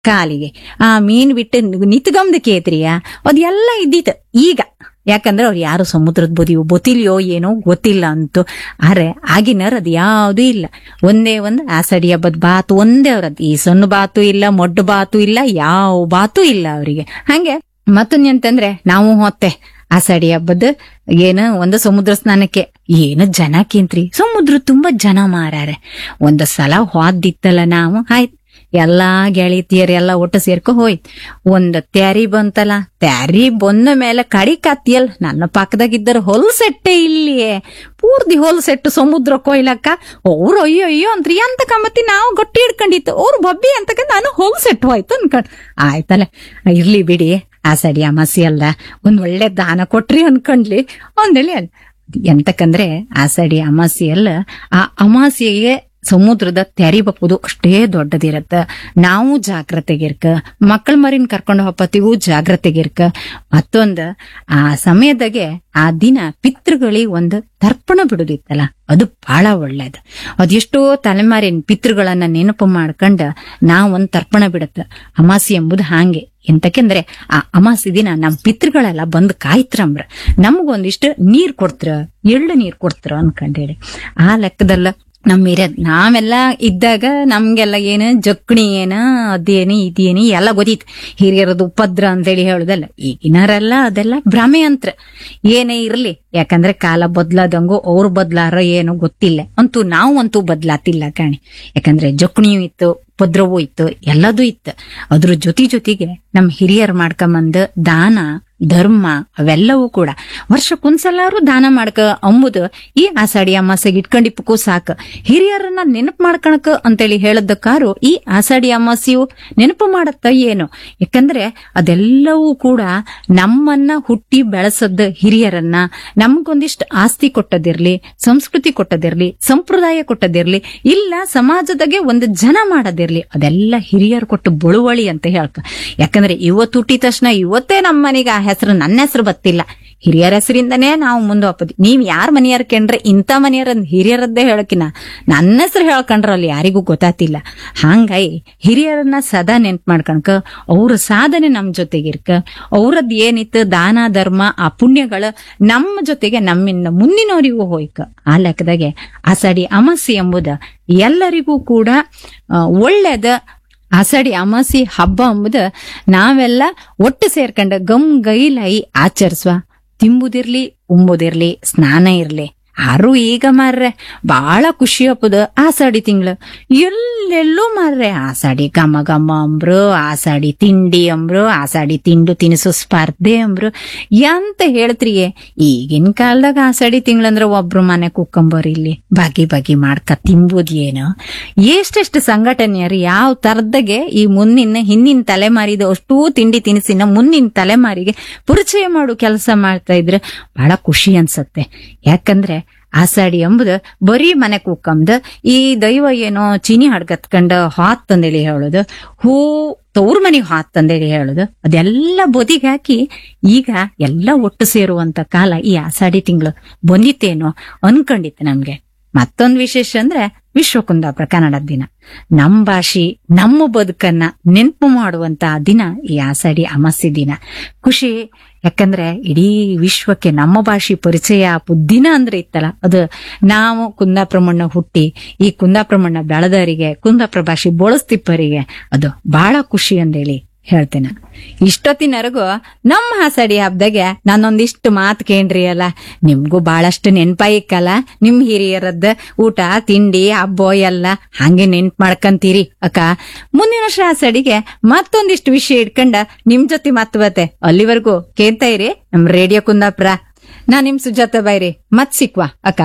ಕಾಲಿಗೆ ಆ ಮೀನ್ ಬಿಟ್ಟು ನಿತ್ಗಮ್ದ ಕೇತ್ರಿಯ ಅದೆಲ್ಲ ಇದ್ದಿತ್ತು ಈಗ ಯಾಕಂದ್ರೆ ಅವ್ರು ಯಾರು ಸಮುದ್ರದ ಬದಿಯೋ ಗೊತ್ತಿಲ್ಯೋ ಏನೋ ಗೊತ್ತಿಲ್ಲ ಅಂತು ಆದ್ರೆ ಆಗಿನರ್ ಅದು ಯಾವ್ದೂ ಇಲ್ಲ ಒಂದೇ ಒಂದು ಆಸಡಿ ಹಬ್ಬದ ಬಾತು ಒಂದೇ ಅವ್ರದ್ದು ಈ ಸಣ್ಣ ಬಾತು ಇಲ್ಲ ಮೊಡ್ಡು ಬಾತು ಇಲ್ಲ ಯಾವ ಬಾತು ಇಲ್ಲ ಅವರಿಗೆ ಹಂಗೆ ಮತ್ತೊಂದು ಅಂತಂದ್ರೆ ನಾವು ಹೊತ್ತೆ ಆಷಾಢಿ ಹಬ್ಬದ ಏನು ಒಂದು ಸಮುದ್ರ ಸ್ನಾನಕ್ಕೆ ಏನು ಜನ ಕೇಂತ್ರಿ ಸಮುದ್ರ ತುಂಬಾ ಜನ ಮಾರಾರೆ ಒಂದ್ ಸಲ ಹೋದಿತ್ತಲ್ಲ ನಾವು ಆಯ್ತು ಎಲ್ಲಾ ಗೆಳತಿಯರೆಲ್ಲ ಒಟ್ಟು ಸೇರ್ಕೊ ಹೋಯ್ತು ಒಂದ್ ತ್ಯಾರಿ ಬಂತಲ್ಲ ತ್ಯಾರಿ ಬಂದ ಮೇಲೆ ಕಡಿ ಕತ್ತಿಯಲ್ ನನ್ನ ಪಕ್ಕದಾಗಿದ್ದರು ಹೊಲ್ಸೆಟ್ಟೆ ಇಲ್ಲಿಯೇ ಪೂರ್ತಿ ಹೊಲ್ಸೆಟ್ಟು ಸಮುದ್ರ ಕೊಯ್ಲಕ್ಕ ಅವ್ರು ಅಯ್ಯೋ ಅಯ್ಯೋ ಅಂತ್ರಿ ಅಂತ ಕಮ್ಮತ್ತಿ ನಾವು ಗಟ್ಟಿ ಹಿಡ್ಕೊಂಡಿತ್ತು ಅವ್ರು ಬಬ್ಬಿ ಅಂತಕ ನಾನು ಹೊಲ್ಸೆಟ್ಟು ಹೋಯ್ತು ಅನ್ಕೊಂಡ್ ಆಯ್ತಲ್ಲ ಇರ್ಲಿ ಬಿಡಿ ಆಸಡಿ ಅಮಾಸಿ ಅಲ್ಲ ಒಂದ್ ಒಳ್ಳೆ ದಾನ ಕೊಟ್ರಿ ಅನ್ಕೊಂಡ್ಲಿ ಒಂದೇಳಿ ಅಲ್ಲ ಎಂತಕಂದ್ರೆ ಆಸಡಿ ಅಮಾಸಿ ಅಲ್ಲ ಆ ಅಮಾಸಿಗೆ ಸಮುದ್ರದ ತೆರಿ ಬಪ್ಪುದು ಅಷ್ಟೇ ದೊಡ್ಡದಿರತ್ತ ನಾವು ಜಾಗ್ರತೆಗಿರ್ಕ ಮಕ್ಕಳ ಮರಿನ್ ಕರ್ಕೊಂಡು ಹೋಗಪತಿಗೂ ಜಾಗ್ರತೆಗಿರ್ಕ ಮತ್ತೊಂದು ಆ ಸಮಯದಾಗೆ ಆ ದಿನ ಪಿತೃಗಳಿಗೆ ಒಂದು ತರ್ಪಣ ಬಿಡುದಿತ್ತಲ್ಲ ಅದು ಬಹಳ ಒಳ್ಳೇದು ಅದೆಷ್ಟೋ ತಲೆಮಾರಿನ ಪಿತೃಗಳನ್ನ ನೆನಪು ಮಾಡ್ಕೊಂಡ ನಾವ್ ಒಂದ್ ತರ್ಪಣ ಬಿಡತ್ತ ಅಮಾಸಿ ಎಂಬುದು ಹಾಂಗೆ ಎಂತಕೆಂದ್ರೆ ಆ ಅಮಾಸಿ ದಿನ ನಮ್ ಪಿತೃಗಳೆಲ್ಲ ಬಂದ್ ಕಾಯ್ತ್ರಂಬ್ರ ನಮಗೊಂದಿಷ್ಟು ನೀರ್ ಕೊಡ್ತ್ರ ಎಳ್ಳು ನೀರ್ ಕೊಡ್ತ್ರ ಅನ್ಕೊಂಡೇಳಿ ಆ ಲೆಕ್ಕದಲ್ಲ ನಮ್ ಹಿರಿಯರ್ ನಾವೆಲ್ಲ ಇದ್ದಾಗ ನಮ್ಗೆಲ್ಲ ಏನು ಜಕ್ಣಿ ಏನ ಅದೇನು ಇದೇನು ಎಲ್ಲ ಗೊತ್ತಿತ್ತು ಹಿರಿಯರದು ಉಪದ್ರ ಅಂತೇಳಿ ಹೇಳುದಲ್ಲ ಈಗಿನರೆಲ್ಲ ಅದೆಲ್ಲ ಭ್ರಮೆ ಅಂತ್ರ ಏನೇ ಇರ್ಲಿ ಯಾಕಂದ್ರೆ ಕಾಲ ಬದ್ಲಾದಂಗು ಅವ್ರು ಬದ್ಲಾರ ಏನೋ ಗೊತ್ತಿಲ್ಲ ಅಂತೂ ನಾವು ಅಂತೂ ಬದ್ಲಾತಿಲ್ಲ ಕಾಣಿ ಯಾಕಂದ್ರೆ ಜಕ್ಣಿಯೂ ಇತ್ತು ಉಪದ್ರವೂ ಇತ್ತು ಎಲ್ಲದೂ ಇತ್ತು ಅದ್ರ ಜೊತೆ ಜೊತೆಗೆ ನಮ್ ಹಿರಿಯರ್ ಮಾಡ್ಕೊಂಬಂದ ದಾನ ಧರ್ಮ ಅವೆಲ್ಲವೂ ಕೂಡ ವರ್ಷಕ್ಕೊಂದ್ಸಲಾರು ದಾನ ಮಾಡ್ಕ ಅಂಬುದು ಈ ಆಷಾಢಿ ಅಮಾಸೆಗೆ ಇಟ್ಕೊಂಡಿಪ್ಪಕ್ಕೂ ಸಾಕು ಹಿರಿಯರನ್ನ ನೆನಪು ಮಾಡ್ಕಣಕ ಅಂತೇಳಿ ಹೇಳದಕ್ಕಾರು ಈ ಆಷಾಢಿ ಅಮಾಸೆಯು ನೆನಪು ಮಾಡತ್ತ ಏನು ಯಾಕಂದ್ರೆ ಅದೆಲ್ಲವೂ ಕೂಡ ನಮ್ಮನ್ನ ಹುಟ್ಟಿ ಬೆಳೆಸದ ಹಿರಿಯರನ್ನ ನಮ್ಗೊಂದಿಷ್ಟು ಆಸ್ತಿ ಕೊಟ್ಟದಿರ್ಲಿ ಸಂಸ್ಕೃತಿ ಕೊಟ್ಟದಿರ್ಲಿ ಸಂಪ್ರದಾಯ ಕೊಟ್ಟದಿರ್ಲಿ ಇಲ್ಲ ಸಮಾಜದಾಗೆ ಒಂದು ಜನ ಮಾಡದಿರ್ಲಿ ಅದೆಲ್ಲ ಹಿರಿಯರು ಕೊಟ್ಟು ಬಳುವಳಿ ಅಂತ ಹೇಳ್ಕ ಯಾಕಂದ್ರೆ ಇವತ್ತು ಹುಟ್ಟಿದ ತಕ್ಷಣ ಇವತ್ತೇ ನಮ್ಮ ಮನೆಗೆ ಆ ಹೆಸರು ನನ್ನ ಹೆಸರು ಬತ್ತಿಲ್ಲ ಹಿರಿಯರ ಹೆಸರಿಂದನೇ ನಾವು ಮುಂದೆ ಹೋಗ್ಬೋದು ನೀವ್ ಯಾರ ಮನೆಯರ್ ಕಂಡ್ರೆ ಇಂಥ ಮನೆಯರ ಹಿರಿಯರದ್ದೇ ಹೇಳಕಿನ ನನ್ನ ಹೆಸರು ಹೇಳ್ಕೊಂಡ್ರ ಅಲ್ಲಿ ಯಾರಿಗೂ ಗೊತ್ತಾತಿಲ್ಲ ಹಂಗಾಗಿ ಹಿರಿಯರನ್ನ ಸದಾ ನೆನ್ಪು ಮಾಡ್ಕಣಕ ಅವ್ರ ಸಾಧನೆ ನಮ್ ಜೊತೆಗಿರ್ಕ ಅವ್ರದ್ ಏನಿತ್ತು ದಾನ ಧರ್ಮ ಆ ಪುಣ್ಯಗಳ ನಮ್ಮ ಜೊತೆಗೆ ನಮ್ಮಿಂದ ಮುಂದಿನವರಿಗೂ ಹೋಯ್ಕ ಆ ಲೆಕ್ಕದಾಗೆ ಆಷಾಢಿ ಅಮಾಸಿ ಎಂಬುದ ಎಲ್ಲರಿಗೂ ಕೂಡ ಆ, ಒಳ್ಳೇದ ಆಷಾಢಿ ಅಮಾಸಿ ಹಬ್ಬ ಎಂಬುದು ನಾವೆಲ್ಲ ಒಟ್ಟು ಸೇರ್ಕೊಂಡ ಗಮ್ ಗೈಲೈ ಆಚರಿಸುವ ತಿಂಬುದಿರ್ಲಿ ಉಂಬುದಿರ್ಲಿ ಸ್ನಾನ ಇರ್ಲಿ ಆರು ಈಗ ಮಾರ್ರೆ ಬಾಳ ಖುಷಿ ಹಬ್ಬದ ಆಷಾಢಿ ತಿಂಗಳು ಎಲ್ಲೆಲ್ಲೂ ಮಾರ್ರೆ ಆಷಾಢಿ ಗಮ ಗಮ ಅಂಬ್ರು ಆಷಾಢಿ ತಿಂಡಿ ಅಂಬ್ರು ಆಷಾಢಿ ತಿಂಡು ತಿನಿಸು ಸ್ಪರ್ಧೆ ಅಂಬ್ರು ಎಂತ ಹೇಳ್ತ್ರಿಯೇ ಈಗಿನ ಕಾಲದಾಗ ಆಷಾಢಿ ತಿಂಗಳಂದ್ರ ಒಬ್ರು ಮನೆ ಕುಕ್ಕಂಬರ್ ಇಲ್ಲಿ ಬಗೆ ಬಗೆ ಮಾಡ್ಕ ತಿಂಬುದ್ ಏನು ಎಷ್ಟೆಷ್ಟು ಸಂಘಟನೆಯರು ಯಾವ ತರದಾಗೆ ಈ ಮುಂದಿನ ಹಿಂದಿನ ತಲೆಮಾರಿದ ಅಷ್ಟೂ ತಿಂಡಿ ತಿನಿಸಿನ ಮುಂದಿನ ತಲೆಮಾರಿಗೆ ಪರಿಚಯ ಮಾಡು ಕೆಲಸ ಮಾಡ್ತಾ ಇದ್ರೆ ಬಹಳ ಖುಷಿ ಅನ್ಸತ್ತೆ ಯಾಕಂದ್ರೆ ಆಷಾಢಿ ಎಂಬುದು ಬರೀ ಮನೆ ಕೂಕಂದು ಈ ದೈವ ಏನೋ ಚೀನಿ ಹಡ್ಗತ್ಕಂಡ ಹಾತ್ ತಂದೇಳಿ ಹೇಳೋದು ಹೂ ತವ್ರ ಮನೆಗೆ ಹಾತ್ ತಂದೇಳಿ ಹೇಳೋದು ಅದೆಲ್ಲ ಬದಿಗೆ ಹಾಕಿ ಈಗ ಎಲ್ಲ ಒಟ್ಟು ಸೇರುವಂತ ಕಾಲ ಈ ಆಷಾಢಿ ತಿಂಗಳು ಬಂದಿತ್ತೇನೋ ಅನ್ಕೊಂಡಿತ್ತು ನಮ್ಗೆ ಮತ್ತೊಂದು ವಿಶೇಷ ಅಂದ್ರೆ ವಿಶ್ವಕುಂದಾಪುರ ಕನ್ನಡದ ದಿನ ನಮ್ ಭಾಷೆ ನಮ್ಮ ಬದುಕನ್ನ ನೆನಪು ಮಾಡುವಂತ ದಿನ ಈ ಆಷಾಢಿ ಅಮಾಸ್ಯೆ ದಿನ ಖುಷಿ ಯಾಕಂದ್ರೆ ಇಡೀ ವಿಶ್ವಕ್ಕೆ ನಮ್ಮ ಭಾಷೆ ಪರಿಚಯ ಆಪು ದಿನ ಅಂದ್ರೆ ಇತ್ತಲ್ಲ ಅದು ನಾವು ಕುಂದಾಪುರ ಮಣ್ಣ ಹುಟ್ಟಿ ಈ ಕುಂದಾಪುರ ಮಣ್ಣ ಬೆಳೆದವರಿಗೆ ಕುಂದಾಪುರ ಭಾಷೆ ಬಳಸ್ತಿಪ್ಪರಿಗೆ ಅದು ಬಹಳ ಖುಷಿ ಅಂದೇಳಿ ಹೇಳ್ತೇನೆ ಇಷ್ಟೊತ್ತಿನವರೆಗೂ ನಮ್ಮ ಹಾಸಡಿ ಹಬ್ಬದಾಗೆ ನಾನೊಂದಿಷ್ಟು ಮಾತು ಕೇಳ್ರಿ ಅಲ್ಲ ನಿಮ್ಗೂ ಬಹಳಷ್ಟು ನೆನ್ಪಾಯಿಕ್ಕಲ್ಲ ನಿಮ್ ಹಿರಿಯರದ್ದ ಊಟ ತಿಂಡಿ ಹಬ್ಬ ಎಲ್ಲ ಹಂಗೆ ನೆನ್ಪ್ ಮಾಡ್ಕಂತೀರಿ ಅಕ್ಕ ಮುಂದಿನ ವರ್ಷ ಹಾಸಡಿಗೆ ಮತ್ತೊಂದಿಷ್ಟು ವಿಷಯ ಇಟ್ಕೊಂಡ ನಿಮ್ ಜೊತೆ ಮತ್ ಬತ್ತೆ ಅಲ್ಲಿವರೆಗೂ ಕೇಳ್ತಾ ಇರಿ ನಮ್ ರೇಡಿಯೋ ಕುಂದಾಪುರ ನಾ ನಿಮ್ ಸುಜಾತ ಬೈರಿ ಮತ್ ಸಿಕ್ವಾ ಅಕ್ಕ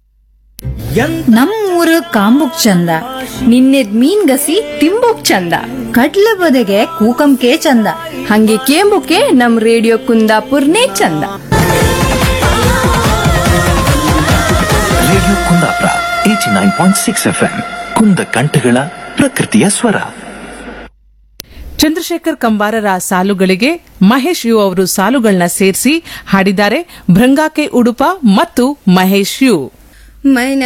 ನಮ್ಮೂರು ಕಾಂಬುಕ್ ಚಂದ ನಿನ್ನೆದ್ ಮೀನ್ ಗಸಿ ತಿಂಬುಕ್ ಚಂದ ಕಡ್ಲ ಬದೆಗೆ ಕೂಕಂಕೆ ಚಂದ ಹಂಗೆ ಕೇಂಬುಕೆ ನಮ್ ರೇಡಿಯೋ ಕುಂದಾಪುರ್ನೇ ಚಂದ radio Kundapura eighty nine point six F M ಕುಂದ ಕಂಠಗಳ ಪ್ರಕೃತಿಯ ಸ್ವರ ಚಂದ್ರಶೇಖರ್ ಕಂಬಾರರ ಸಾಲುಗಳಿಗೆ ಮಹೇಶ್ ಯು ಅವರು ಸಾಲುಗಳನ್ನ ಸೇರಿಸಿ ಹಾಡಿದ್ದಾರೆ ಭೃಂಗಾಕೆ ಉಡುಪ ಮತ್ತು ಮಹೇಶ್ ಯು ಮೈನ